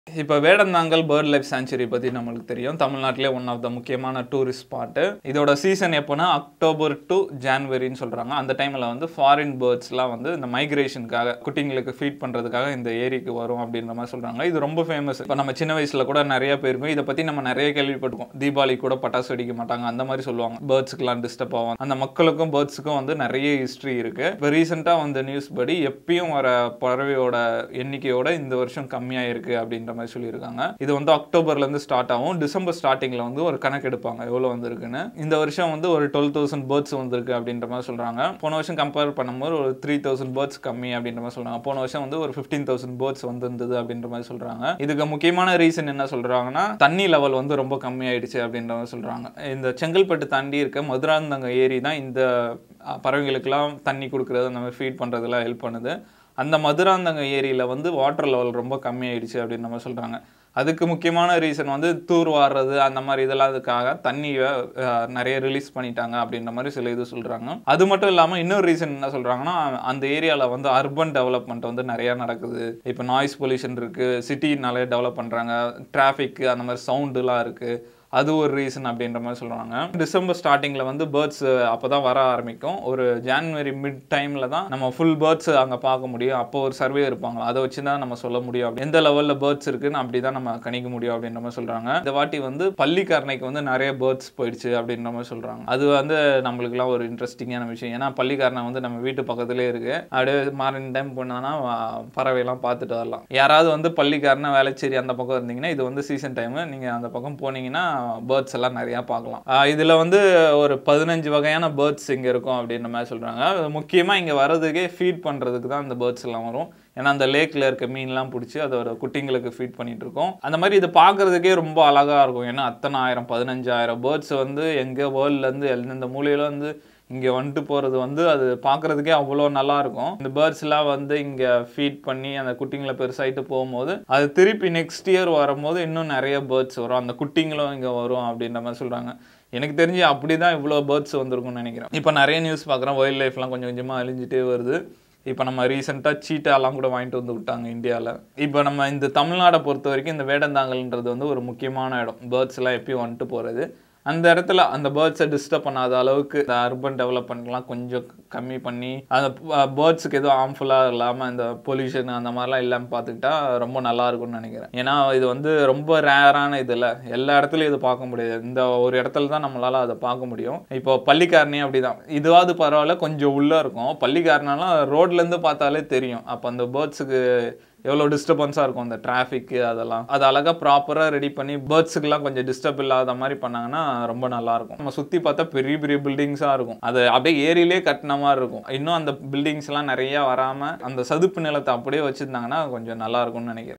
இப்போ Vedanthangal bird life sanctuary பற்றி நம்மளுக்கு தெரியும் தமிழ்நாட்டிலே ஒன் ஆஃப் த முக்கியமான டூரிஸ்ட் ஸ்பாட்டு இதோட சீசன் எப்போனா அக்டோபர் டு ஜான்வரின்னு சொல்கிறாங்க அந்த டைமில் வந்து ஃபாரின் பேர்ட்ஸ்லாம் வந்து இந்த மைக்ரேஷனுக்காக குட்டிங்களுக்கு ஃபீட் பண்ணுறதுக்காக இந்த ஏரிக்கு வரும் அப்படின்ற மாதிரி சொல்கிறாங்க இது ரொம்ப ஃபேமஸ் இப்போ நம்ம சின்ன வயசில் கூட நிறைய பேருக்கும் இதை பற்றி நம்ம நிறைய கேள்விப்பட்டிருக்கோம் தீபாவளி கூட பட்டாசு வெடிக்க மாட்டாங்க அந்த மாதிரி சொல்லுவாங்க பேர்ட்ஸுக்கெலாம் டிஸ்டர்ப் ஆகும் அந்த மக்களுக்கும் பேர்ட்ஸுக்கும் வந்து நிறைய ஹிஸ்ட்ரி இருக்குது இப்போ ரீசெண்டாக வந்த நியூஸ் படி எப்பயும் வர பறவையோட எண்ணிக்கையோட இந்த வருஷம் கம்மியாக இருக்குது அப்படின்ற மாதிரி சொல்லியிருக்காங்க இது வந்து அக்டோபர்ல இருந்து ஸ்டார்ட் ஆகும் டிசம்பர் ஸ்டார்டிங்ல வந்து ஒரு கணக்கு எடுப்பாங்க எவ்வளவு வந்திருக்குன்னு இந்த வருஷம் வந்து ஒரு டுவெல் தௌசண்ட் பேர்ட்ஸ் வந்திருக்கு அப்படின்ற மாதிரி சொல்றாங்க போன வருஷம் கம்பேர் பண்ணும்போது ஒரு த்ரீ தௌசண்ட் பேர்ட்ஸ் கம்மி அப்படின்ற மாதிரி சொல்றாங்க போன வருஷம் வந்து ஒரு ஃபிஃப்டீன் தௌசண்ட் பேர்ட்ஸ் வந்திருந்தது அப்படின்ற மாதிரி சொல்றாங்க இதுக்கு முக்கியமான ரீசன் என்ன சொல்றாங்கன்னா தண்ணி லெவல் வந்து ரொம்ப கம்மியாயிடுச்சு அப்படின்ற மாதிரி சொல்றாங்க இந்த செங்கல்பட்டு தாண்டி இருக்க மதுராந்தங்க ஏரி தான் இந்த அஹ், பறவைகளுக்கெல்லாம் தண்ணி கொடுக்கறது அந்த மாதிரி ஃபீட் பண்றதுலாம் ஹெல்ப் பண்ணுது அந்த மதுராந்தக ஏரியில் வந்து வாட்டர் லெவல் ரொம்ப கம்மியாயிடுச்சு அப்படின்னு நம்ம சொல்கிறாங்க அதுக்கு முக்கியமான ரீசன் வந்து தூர் வாடுறது அந்த மாதிரி இதெல்லாம் அதுக்காக தண்ணியை அஹ், நிறைய ரிலீஸ் பண்ணிட்டாங்க அப்படின்ற மாதிரி சில இது சொல்கிறாங்க அது மட்டும் இல்லாமல் இன்னொரு ரீசன் என்ன சொல்கிறாங்கன்னா அந்த ஏரியாவில் வந்து அர்பன் டெவலப்மெண்ட் வந்து நிறையா நடக்குது இப்போ நாய்ஸ் பொல்யூஷன் இருக்குது சிட்டி நிறைய டெவலப் பண்ணுறாங்க டிராஃபிக் அந்த மாதிரி சவுண்டுலாம் இருக்குது அது ஒரு ரீசன் அப்படின்ற மாதிரி சொல்கிறாங்க டிசம்பர் ஸ்டார்டிங்கில் வந்து பேர்ட்ஸ் அப்போ தான் வர ஆரம்பிக்கும் ஒரு ஜான்வரி மிட் டைமில் தான் நம்ம ஃபுல் பேர்ட்ஸ் அங்கே பார்க்க முடியும் அப்போ ஒரு சர்வே இருப்பாங்க அதை வச்சு தான் நம்ம சொல்ல முடியும் அப்படி எந்த லெவலில் பேர்ட்ஸ் இருக்குன்னு அப்படி தான் நம்ம கணிக்க முடியும் அப்படின்ற மாதிரி சொல்கிறாங்க இந்த வாட்டி வந்து பள்ளிக்கரணைக்கு வந்து நிறைய பேர்ட்ஸ் போயிடுச்சு அப்படின்ற மாதிரி சொல்கிறாங்க அது வந்து நம்மளுக்குலாம் ஒரு இன்ட்ரெஸ்டிங்கான விஷயம் ஏன்னா பள்ளிக்கரணை வந்து நம்ம வீட்டு பக்கத்துலேயே இருக்கு அப்படியே மார்னிங் டைம் போனோன்னா பறவைலாம் பார்த்துட்டு வரலாம் யாராவது வந்து பள்ளிக்காரனை வேலைச்சேரி அந்த பக்கம் இருந்தீங்கன்னா இது வந்து சீசன் டைம் நீங்கள் அந்த பக்கம் போனீங்கன்னா பேர்ட்ஸ் எல்லாம் நிறையா பார்க்கலாம் ஆஹ் இதுல வந்து ஒரு பதினஞ்சு வகையான பேர்ட்ஸ் இங்கே இருக்கும் அப்படின்ற மாதிரி சொல்கிறாங்க முக்கியமாக இங்கே வர்றதுக்கே ஃபீட் பண்ணுறதுக்கு தான் இந்த பேர்ட்ஸ் எல்லாம் வரும் ஏன்னா அந்த லேக்கில் இருக்க மீன்லாம் பிடிச்சி அதோட குட்டிங்களுக்கு ஃபீட் பண்ணிட்டு இருக்கோம் அந்த மாதிரி இது பார்க்கறதுக்கே ரொம்ப அழகாக இருக்கும் ஏன்னா அத்தனை ஆயிரம் பதினஞ்சாயிரம் பேர்ட்ஸ் வந்து எங்கே வேர்ல்ட்லேருந்து எந்தெந்த மூலையில வந்து இங்கே வந்துட்டு போகிறது வந்து அது பார்க்குறதுக்கே அவ்வளோ நல்லா இருக்கும் இந்த பேர்ட்ஸ்லாம் வந்து இங்கே ஃபீட் பண்ணி அந்த குட்டிங்களை பெருசாயிட்டு போகும்போது அது திருப்பி நெக்ஸ்ட் இயர் வரும்போது இன்னும் நிறைய பேர்ட்ஸ் வரும் அந்த குட்டிங்களும் இங்கே வரும் அப்படின்ற மாதிரி சொல்கிறாங்க எனக்கு தெரிஞ்சு அப்படி தான் இவ்வளோ பேர்ட்ஸ் வந்திருக்கும்னு நினைக்கிறேன் இப்போ நிறைய நியூஸ் பார்க்குறேன் வைல்ட் லைஃப்லாம் கொஞ்சம் கொஞ்சமாக அழிஞ்சிட்டே வருது இப்போ நம்ம ரீசெண்டாக சீட்டாலாம் கூட வாங்கிட்டு வந்து விட்டாங்க இந்தியாவில் இப்போ நம்ம இந்த தமிழ்நாடை பொறுத்த வரைக்கும் இந்த வேடந்தாங்கல்ன்றது வந்து ஒரு முக்கியமான இடம் பேர்ட்ஸ் எல்லாம் எப்பயும் வந்துட்டு போகிறது அந்த இடத்துல அந்த பேர்ட்ஸை டிஸ்டர்ப் பண்ணாத அளவுக்கு இந்த அர்பன் டெவலப்மெண்ட்லாம் கொஞ்சம் கம்மி பண்ணி அந்த பேர்ட்ஸுக்கு எதுவும் ஹார்ம்ஃபுல்லாக இல்லாமல் இந்த பொல்யூஷன் அந்த மாதிரிலாம் இல்லாமல் பார்த்துக்கிட்டா ரொம்ப நல்லா இருக்கும்னு நினைக்கிறேன் ஏன்னா இது வந்து ரொம்ப ரேரான இதில் எல்லா இடத்துலையும் இது பார்க்க முடியாது இந்த ஒரு இடத்துல தான் நம்மளால அதை பார்க்க முடியும் இப்போ பள்ளிக்காரனே அப்படிதான் இதுவாவது பரவாயில்ல கொஞ்சம் உள்ளே இருக்கும் பள்ளிக்காரனாலாம் ரோட்லேருந்து பார்த்தாலே தெரியும் அப்போ அந்த பேர்ட்ஸுக்கு எவ்வளோ டிஸ்டர்பன்ஸாக இருக்கும் அந்த டிராஃபிக்கு அதெல்லாம் அது அழகாக ப்ராப்பராக ரெடி பண்ணி பேர்ட்ஸுக்கெல்லாம் கொஞ்சம் டிஸ்டர்ப் இல்லாத மாதிரி பண்ணாங்கன்னா ரொம்ப நல்லா இருக்கும் நம்ம சுற்றி பார்த்தா பெரிய பெரிய பில்டிங்ஸாக இருக்கும் அது அப்படியே ஏரியிலே கட்டின மாதிரி இருக்கும் இன்னும் அந்த பில்டிங்ஸ் எல்லாம் நிறைய வராமல் அந்த சதுப்பு நிலத்தை அப்படியே வச்சுருந்தாங்கன்னா கொஞ்சம் நல்லா இருக்கும்னு நினைக்கிறேன்